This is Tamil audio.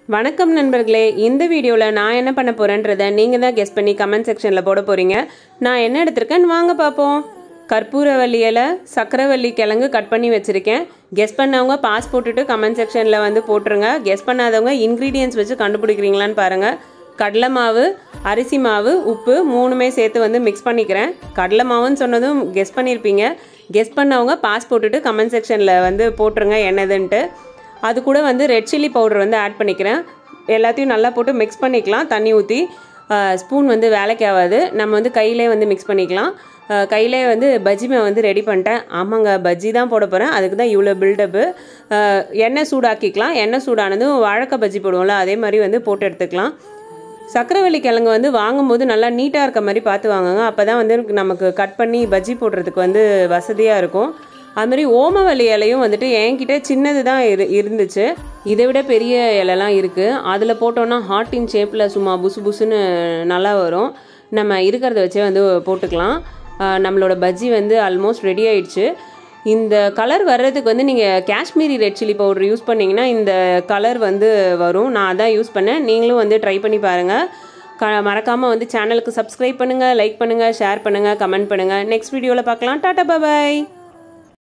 வணக்கம் நண்பர்களே இந்த வீடியோவில் நான் என்ன பண்ண போகிறேன்றதை நீங்கள் தான் கெஸ் பண்ணி கமெண்ட் செக்ஷனில் போட போகிறீங்க நான் என்ன எடுத்திருக்கேன்னு வாங்க பார்ப்போம் கற்பூரவல்லி இலை சக்கரவள்ளி கிழங்கு கட் பண்ணி வச்சுருக்கேன் கெஸ் பண்ணவங்க பாஸ் போட்டுட்டு கமெண்ட் செக்ஷனில் வந்து போட்டுருங்க கெஸ் பண்ணாதவங்க இன்க்ரீடியன்ஸ் வச்சு கண்டுபிடிக்கிறீங்களான்னு பாருங்கள் கடலை மாவு அரிசி மாவு உப்பு மூணுமே சேர்த்து வந்து மிக்ஸ் பண்ணிக்கிறேன் கடலை மாவுன்னு சொன்னதும் கெஸ் பண்ணியிருப்பீங்க கெஸ் பண்ணவங்க பாஸ் போட்டுட்டு கமெண்ட் செக்ஷனில் வந்து போட்டுருங்க என்னதுன்ட்டு அது கூட வந்து ரெட் சில்லி பவுடர் வந்து ஆட் பண்ணிக்கிறேன் எல்லாத்தையும் நல்லா போட்டு மிக்ஸ் பண்ணிக்கலாம் தண்ணி ஊற்றி ஸ்பூன் வந்து வேலைக்கு ஆகாது நம்ம வந்து கையிலே வந்து மிக்ஸ் பண்ணிக்கலாம் அஹ் கையிலே வந்து பஜ்ஜி மாவு வந்து ரெடி பண்ணிட்டேன் ஆமாங்க பஜ்ஜி தான் போட போகிறேன் அதுக்கு தான் இவ்வளோ பில்டப்பு எண்ணெய் சூடாக்கிக்கலாம் எண்ணெய் சூடானதும் வாழைக்காய் பஜ்ஜி போடுவோம்ல அதே மாதிரி வந்து போட்டு எடுத்துக்கலாம் சக்கரவள்ளி கிழங்கு வந்து வாங்கும்போது நல்லா நீட்டாக இருக்க மாதிரி பார்த்து வாங்குங்க அப்போ தான் வந்து நமக்கு கட் பண்ணி பஜ்ஜி போடுறதுக்கு வந்து வசதியாக இருக்கும் அது மாதிரி ஓமவல்லி இலையும் வந்துட்டு என்கிட்ட சின்னது தான் இரு இருந்துச்சு இதை விட பெரிய இலைலாம் இருக்குது அதில் போட்டோன்னா ஹார்ட்டின் ஷேப்பில் சும்மா புசு புசுன்னு நல்லா வரும் நம்ம இருக்கிறத வச்சே வந்து போட்டுக்கலாம் ஆஹ் நம்மளோட பஜ்ஜி வந்து ஆல்மோஸ்ட் ரெடி ஆயிடுச்சு இந்த கலர் வர்றதுக்கு வந்து நீங்கள் Kashmiri red chilli powder use பண்ணிங்கன்னா இந்த கலர் வந்து வரும் நான் அதான் யூஸ் பண்ணேன் நீங்களும் வந்து ட்ரை பண்ணி பாருங்கள் க மறக்காமல் வந்து சேனலுக்கு சப்ஸ்கிரைப் பண்ணுங்கள் லைக் பண்ணுங்கள் ஷேர் பண்ணுங்கள் கமெண்ட் பண்ணுங்கள் நெக்ஸ்ட் வீடியோவில் பார்க்கலாம் டாட்டா பாய்